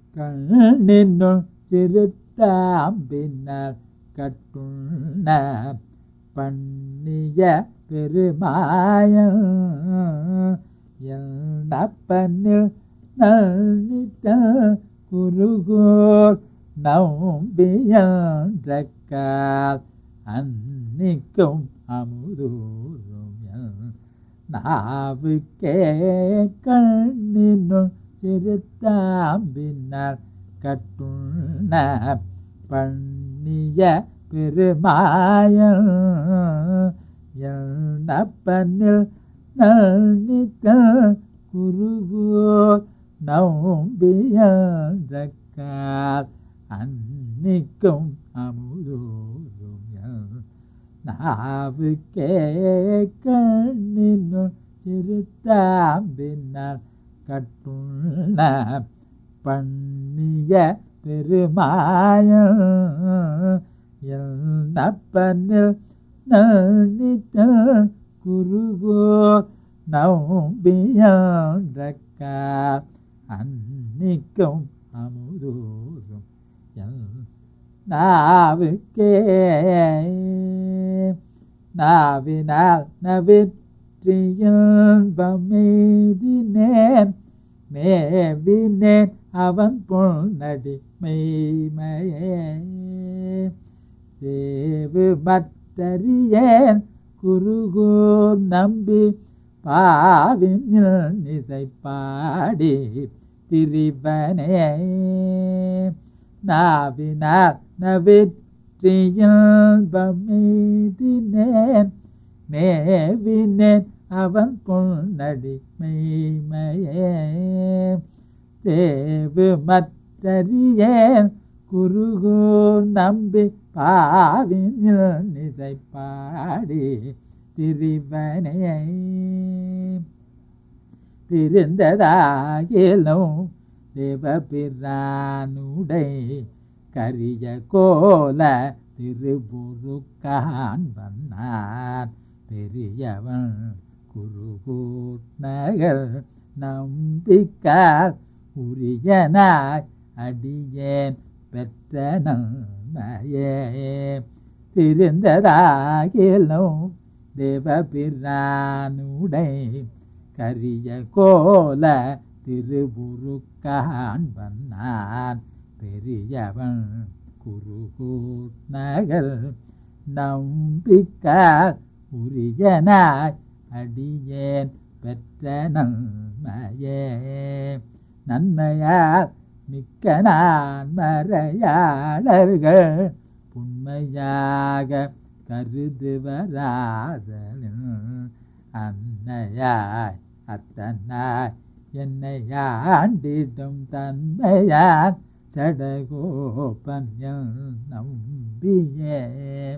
கண்ணினுள் சிறுத்தாம்பினால் கட்டுண்ண பண்ணிய பெருமாய என்னப்பனில் நல்னித்த குருகோர் நம்பியன்றக்கால் அன்னிக்கும் அமுதூரும் என் நாவுக்கே கண்ணினுள் சிறுத்தாம்பினால் கட்டுண்ண பண்ணிய பெருமாய என்னப்பனில் நல்னித்த குருகோர் நம்பியன்றக்கால் அன்னிக்கும் அமுதூரும் என் நாவுக்கே கண்ணினுள் சிறுத்தாம்பினால் கட்டுள்ள பண்ணிய பெருமாய என்னப்பனில் நனித்த குருகோ நம்பியன்றக்கா அன்னிக்கும் அமுதூரும் என் நாவுக்கே நாவினால் நவிற்றியம்பமேதினேன் மேவினேன் அவன் பொன்னடி மெய்மையே தேவு மற்றறியேன் குருகூர் நம்பி பாவின் இசை பாடி திரிவனே நாவினார் நவிற்றியம்பமேதினேன் மேவினேன் அவன் பொன்னடி மெய்மையே தேவு மற்றறியேன் குருகூர் நம்பி பாவின் இசை பாடி திரிவனே திருந்ததாகிலும் தேவபிரானுடை கரிய கோல திருபுருக்கான் வந்தான் பெரியவன் குருகூர் நகர் நம்பிக்கார் உரியனாய் அடியேன் பெற்ற நன்மையே திருந்ததாகிலும் தேவபிரானுடை கரிய கோல திருபுருக்கான் வந்தான் பெரியவன் குருகூர் நகர் நம்பிக்கார் உரியனாய் அடியேன் பெற்ற நன்மையே நன்மையார் மிக்க நான் மறையாளர்கள் உண்மையாக கருதுவராதலின் அன்னையாய் அத்தனாய் என்னை ஆண்டிடும் தன்மையான் சடகோபன் நம்பியே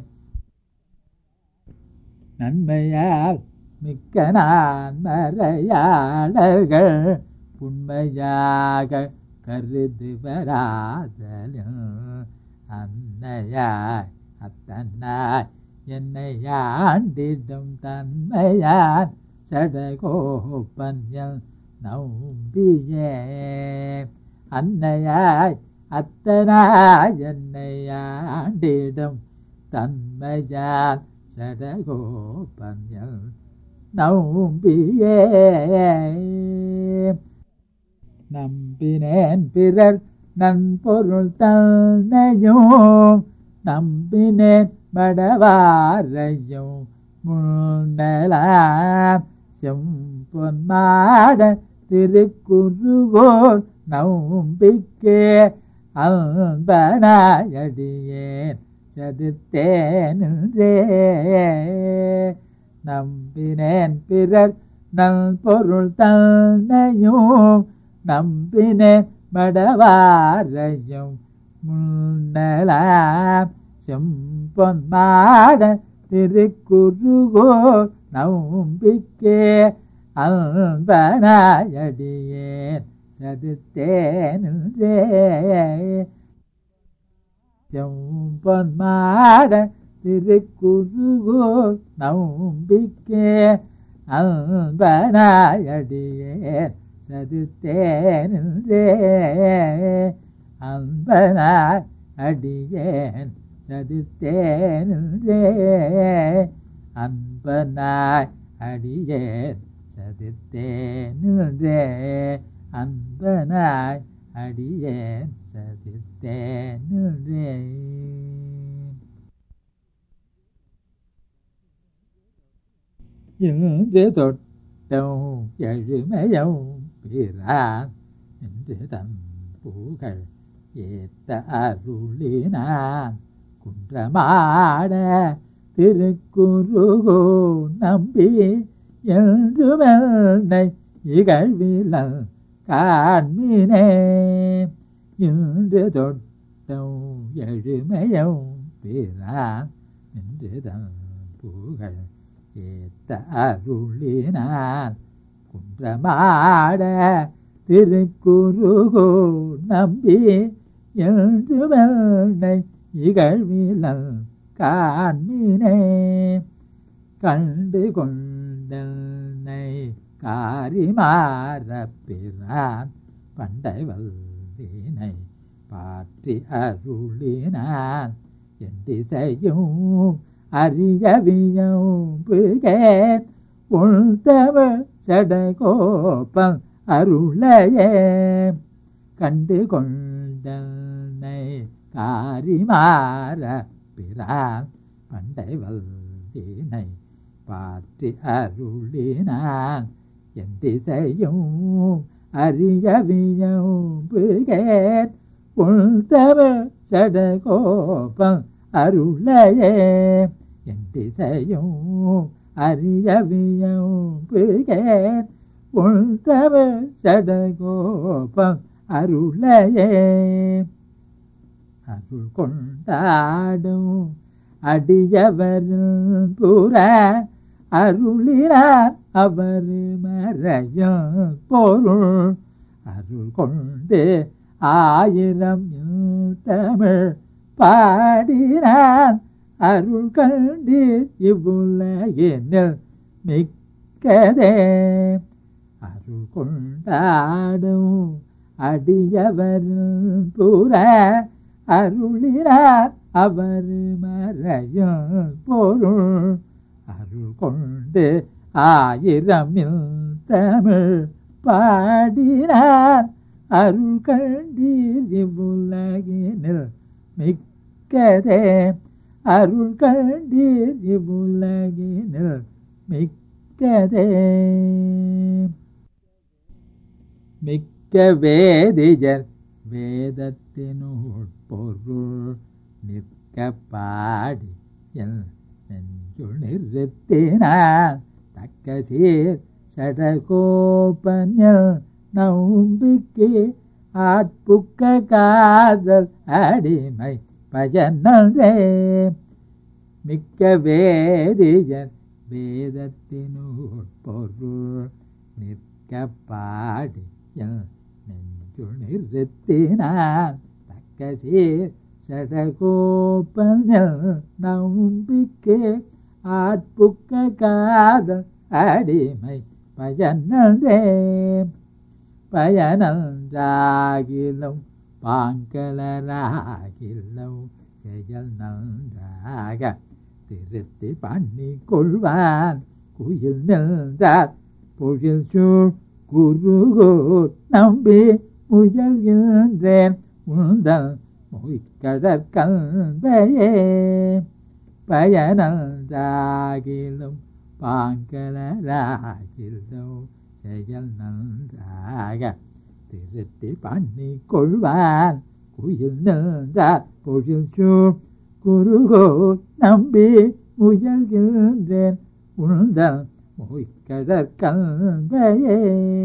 நன்மையால் மிக்க நான் மறையாளர்கள் உண்மையாக கருதுவராதலும் அன்னையாய் அத்தன்னாய் என்னை ஆண்டிடும் தன்மையான் சடகோபன்யம் நம்பியே அன்னையாய் அத்தனாய் என்னை ஆண்டிடும் தன்மையான் சடகோபன்யம் நம்பியே நம்பினேன் பிறர் நன்பொருள் தன்னையும் நம்பினேன் படவாரையும் முன்னலாம் செம்பொன் மாட திருக்குருகோர் நம்பிக்கே அன்பனாயடியேன் சதுர்த்தேனே நம்பினேன் பிறர் நல் பொருள் தன்னையும் நம்பினேன் மடவாரையும் முன்னலாம் செம்பொன் மாட திருக்குருகோ நம்பிக்கே அன்பனாயடியேன் சதுத்தேனே செம்பொன் மாட திருக்குருகோ நம்பிக்கே அன்பனாயடியேன் சதிர்த்தேனின்றே அன்பனாய் அடியேன் சதிர்த்தேனின்றே அன்பனாய் அடியேன் சதிர்த்தேனின்றே அன்பனாய் அடியேன் சதிர்த்தேனின்றே இன்று தொட்டம் எழுமையும் பிறான் என்று தன் புகழ் ஏத்த அருளினான் குன்றமாட திருக்குருகோ நம்பி என்று மெல்லை இகழ்விலன் காண்மினே இன்று தொட்டம் எழுமையும் பிறான் என்று தன் புகழ் ஏத்த அருளினான் குன்றமாட திருக்குருகோ நம்பி என்று வெள்ளை இகழ்விலன் காண்மினே கண்டு கொண்டனை காரிமாற பிறான் பண்டை வல்வினை பாற்றி அருளினான் எண்டி செய்யும் அறியவியும் புகேன் உள்தவ சடகோப்பம் அருளையே கண்டு கொண்டனை காரிமாற பிறான் பண்டை வல்வினை பாற்றி அருளினான் என் திசையும் அறியவியும் புகேன் உள்தவ சடகோப்பம் அருளையே என் திசையும் அறியவியும் புகேன் உள்தவ சடகோபம் அருளையே அருள் கொண்டாடும் அடியவர் புற அருளினார் அவர் மறையும் பொருள் அருள் கொண்டு ஆயிரம் தமிழ் பாடினான் அருள் கண்டு இவ்வுலகினில் மிக்கதே அருள் கொண்டாடும் அடியவர் புற அருளினார் அவர் மறையும் பொருள் அருள் கொண்டு ஆயிரமில் தமிழ் பாடினார் அருள் கண்டீர் இவ்வுலகினில் மிக்கதே அருள் கண்டீர் இவ்வுலகினில் மிக்கதே மிக்க வேதியர் வேதத்தினுள் பொருள் நிற்க பாடி என் நெஞ்சுள் நிறுத்தினான் தக்க சீர் சடகோபன்யல் நம்பிக்கை ஆட்புக்க காதல் அடிமை பயனே மிக்க வேதியர் வேதத்தினுள் பொருள் நிற்க பாடி என் நெஞ்சுள் நிறுத்தினான் தக்க சீர் சடகோபன்யல் நம்பிக்கை ஆட்புக்க காதல் அடிமை பயனே பயனன்றாகிலும் பாங்கலராகிலும் செயல் நன்றாக திருத்தி பண்ணி கொள்வான் குயில் நின்றார் பொழில் சூழ் குருகூர் நம்பி முயல்கின்றேன் உந்தல் மொய்கடற்கல்வையே பயனன்றாகிலும் பாங்கலராகிலும் செயல் நன்றாக திருத்தி பண்ணி கொள்வான் குயில் நின்றார் பொழில் சூழ் குருகோ நம்பி முயல்கின்றேன் உந்தல் மொய்கடற்கல்வையே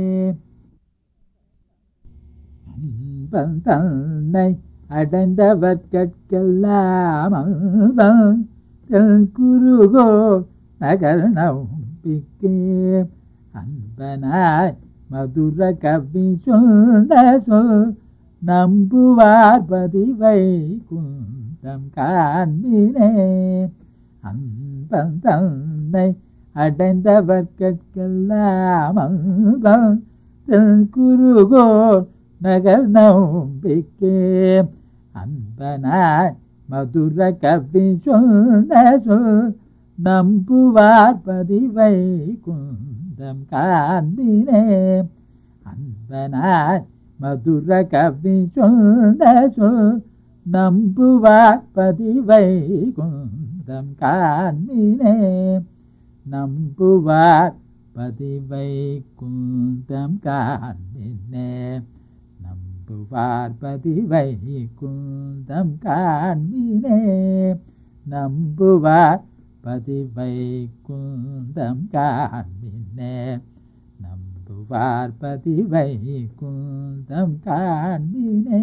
அன்பன் தன்னை அடைந்தவர்கட்கெல்லாம் அன்பன் தென் குருகோ நகர் நம்பிக்கே அன்பனாய் மதுர கவி சொந்த சொல் நம்புவார் பதிவை குந்தம் காண்பினே அன்பன் தன்னை அடைந்தவர்கட்கெல்லாம் அன்பன் தன் குருகோர் நகர் நம்பிக்கே அன்பனாய் மதுர கவி சொன்ன சொல் நம்புவார் பதிவை குந்தம் காண்பினே அன்பனாய் மதுர கவி சொன்ன சொல் நம்புவார் பதிவை குந்தம் காண்பினே நம்புவார் பதிவை குந்தம் காண்பினே நம்புவார் பதிவை குந்தம் காண்பினே நம்புவார் பதிவை குந்தம் காண்பினே நம்புவார் பதிவை குந்தம் காண்பினே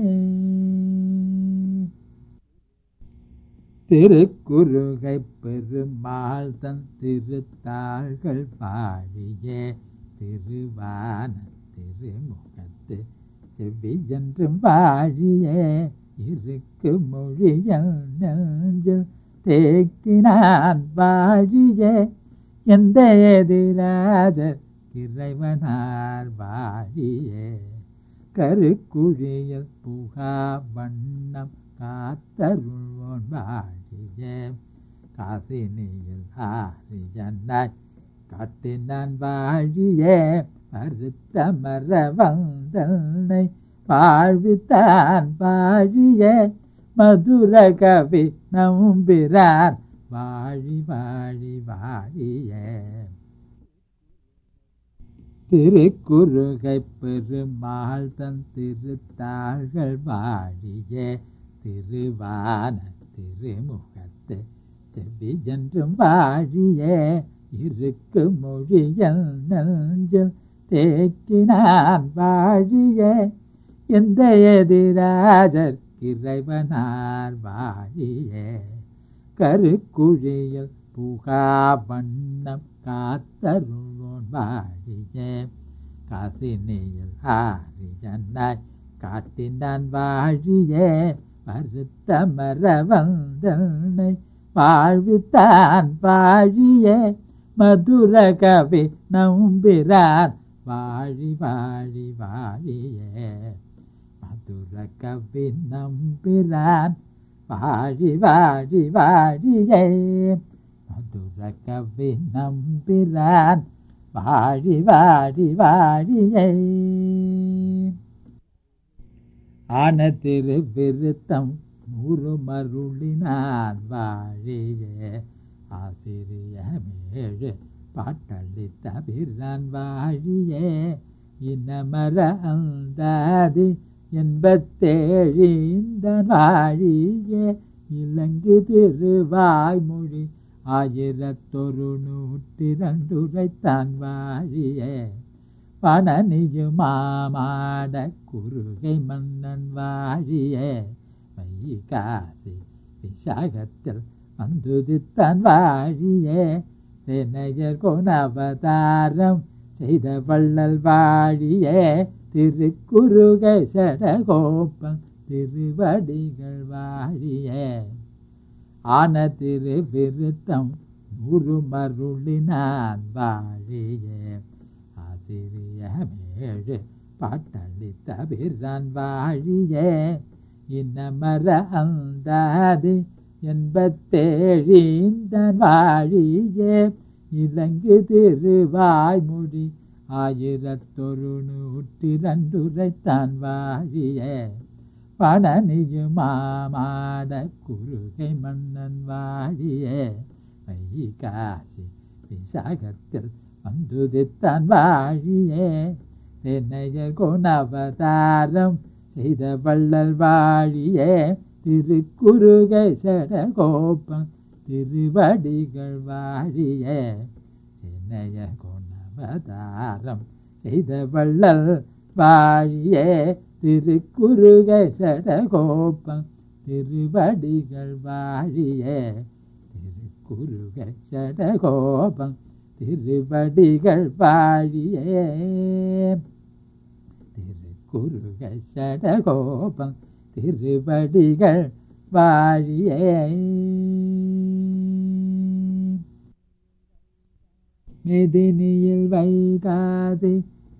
திருக்குறுகை பெருமாள் தன் திருத்தாள்கள் பாடிய திருவான திருமுகத்து செவ்வியன்றும் வாழிய இருக்கு மொழியல் நெஞ்சில் தேக்கினான் வாழிய எந்த எதிராஜர் இறைவனார் வாழிய கருக்குழியல் புகா வண்ணம் காத்தருள்வோன் வாழிய காசினியில் ஆரியனாய் காட்டினான் வாழிய மறுத்த மர வந்தனை வாழ்வித்தான் வாழிய மதுர கவி நம்பிரான் வாழி வாழி வாழிய திருக்குறுகை பெருமாள் தன் திருத்தாள்கள் வாழிய திருவான திருமுகத்து செவ்வியன்றும் வாழிய இருக்கு மொழியல் நெஞ்சில் தேக்கினான் வாழிய எந்த எதிராஜர் இறைவனார் வாழிய கருக்குழியில் புகா வண்ணம் காத்தருள்வோன் வாழிய காசினியில் ஆரியனாய் காட்டினான் வாழிய மறுத்த மர வந்தனை வாழ்வித்தான் வாழிய மதுர கவி நம்பிரான் வாழி வாழி வாழிய மதுர கவி நம்பிரான் வாழி வாழி வாழிய மதுர கவி நம்பிரான் வாழி வாழி வாழிய ஆன திரு விருத்தம் நூறு மருளினான் வாழிய ஆசிரியமேழு பாட்டளித்த பிறான் வாழிய இனமர அந்தாதி எண்பத்தேழு இந்த வாழிய இலங்கு திருவாய்மொழி ஆயிரத்தொரு நூற்றி ரெண்டுரைத்தான் வாழிய பணனியு மாமாட குறுகை மன்னன் வாழிய வைகாசி விசாகத்தில் வந்துதித்தான் வாழிய சென்னையர் கோணவதாரம் செய்த வள்ளல் வாழிய திருக்குறுகை சடகோப்பம் திருவடிகள் வாழிய ஆன திரு விருத்தம் நூறு மருளினான் வாழிய ஆசிரியமேழு பாட்டளித்த பிறான் வாழிய இன்னமர அந்தாது எண்பத்தேழு இந்த வாழிய இலங்கு திருவாய்மொழி ஆயிரத்தொரு நூற்றி ரெண்டுரைத்தான் வாழிய பணனியு மாமாட குறுகை மன்னன் வாழிய வைகாசி விசாகத்தில் வந்துதித்தான் வாழிய சென்னையர் கோணவதாரம் செய்த வள்ளல் வாழிய திருக்குறுகை சடகோப்பம் திருவடிகள் வாழிய சென்னைய கோணவதாரம் செய்த வள்ளல் வாழிய திருக்குறுகை சடகோப்பம் திருவடிகள் வாழிய திருக்குறுகை சடகோபம் திருவடிகள் வாழிய திருக்குறுகை சடகோபம் திருவடிகள் வாழிய மெதினியில் வைகாசி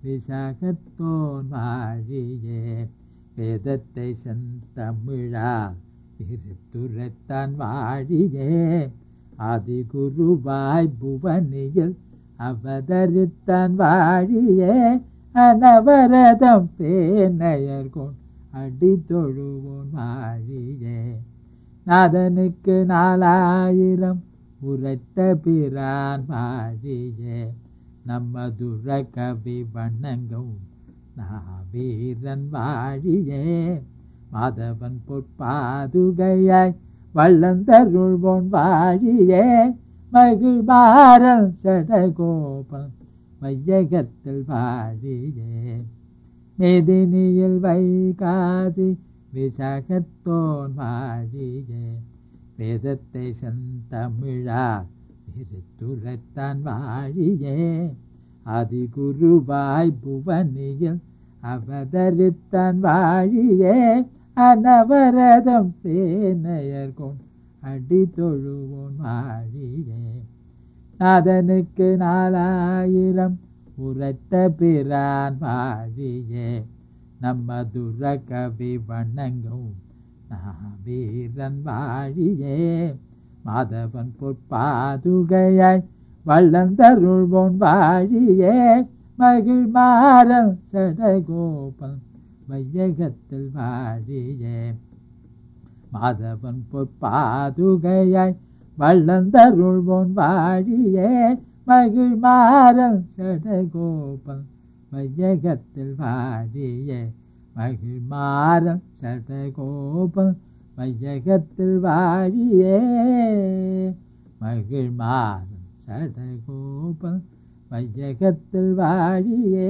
விசாகத்தோன் வாழியே வேதத்தை செந்தமிழால் விருத்துரைத்தான் வாழியே ஆதிகுருவாய் புவனியில் அவதரித்தான் வாழியே அனவரதம் சேனையர்கோன் அடி தொழுவோன் வாழியே நாதனுக்கு நாலாயிரம் உரைத்த பிரான் வாழியே நம்ம துர கவி வண்ணங்கும் நாவீரன் வாழியே மாதவன் பொற்பாதுகையாய் வள்ளந்தருள்வோன் வாழியே மகிழ்பாரல் சடகோபன் வையகத்தில் வாழியே மேதினியில் வைகாதி விசாகத்தோன் வாழியே வேதத்தை செந்தமிழால் விருத்துரைத்தான் வாழியே ஆதிகுருவாய் புவனியில் அவதரித்தான் வாழியே அனவரதம் சேனையர்கோன் அடி தொழுவோன் வாழியே நாதனுக்கு நாலாயிரம் உரைத்த பிரான் வாழியே நம்ம துர கவி வண்ணங்கும் நாவீரன் வாழியே மாதவன் பொற்பாதுகையாய் வள்ளந்தருள்வோன் வாழியே மகிழ் மாறன் சடகோபன் வையகத்தில் வாழியே மாதவன் பொற்பாதுகையாய் வள்ளந்தருள்வோன் வாழியே மகிழ் மாறன் சடகோபன் வையகத்தில் வாழியே மகிழ் மாறன் சடகோபன் வையகத்தில் வாழியே மகிழ் மாறன் சடகோபன் வையகத்தில் வாழியே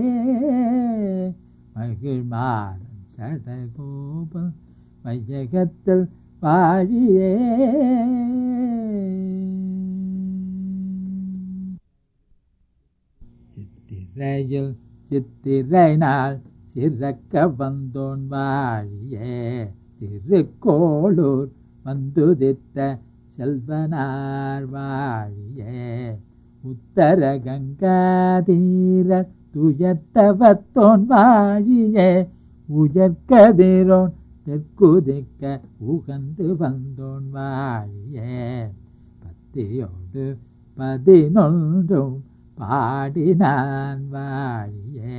மகிழ் மாறன் சடகோபன் வையகத்தில் வாழியே சித்திரையில் சித்திரை நாள் சிறக்க வந்தோன் வாழியே திருக்கோளூர் வந்துதித்த செல்வனார் வாழியே உத்தர கங்காதீர துயர்த்தவத்தோன் வாழியே உயர்கதிரோன் தெற்குதிக்க உகந்து வந்தோன் வாழியே பத்தியோடு பதினொன்றும் பாடினான் வாழியே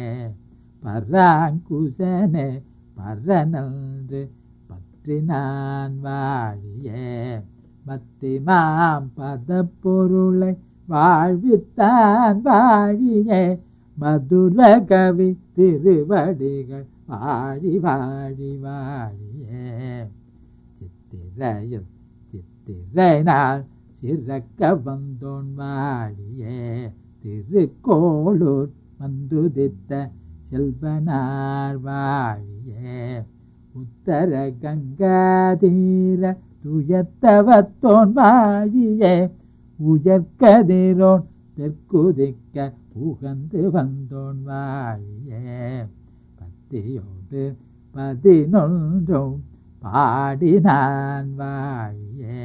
பராங்குசனே பரனன்று பற்றினான் வாழியே மத்திமாம் பதப்பொருளை வாழ்வித்தான் வாழியே மதுர கவி திருவடிகள் வாழி வாழி வாழியே சித்திரையில் சித்திரை நாள் சிறக்க வந்தோன் வாழியே திருக்கோளூர் வந்துதித்த செல்வனார் வாழியே உத்தர கங்காதீர துயத்தவத்தோன் வாழியே உயர்கதிரோன் தெற்குதிக்க உகந்து வந்தோன் வாழியே பத்தியோடு பதினொன்றும் பாடினான் வாழியே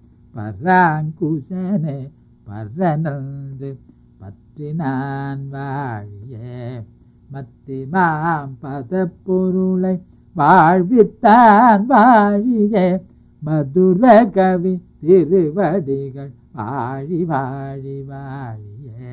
பராங்குசனே பரனன்று பற்றினான் வாழியே மத்திமாம் பதப்பொருளை வாழ்வித்தான் வாழியே மதுர கவி திருவடிகள் வாழி வாழி வாழியே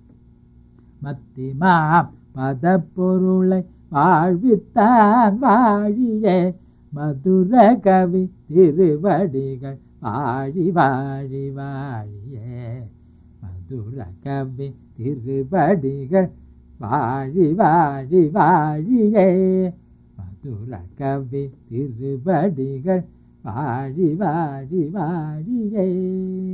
மத்திமாம் பதப்பொருளை வாழ்வித்தான் வாழியே மதுர கவி திருவடிகள் வாழி வாழி வாழியே மதுர கவி திருவடிகள் வாழி வாழி வாழியே மதுர கவி திருவடிகள் வாழி வாழி வாழியே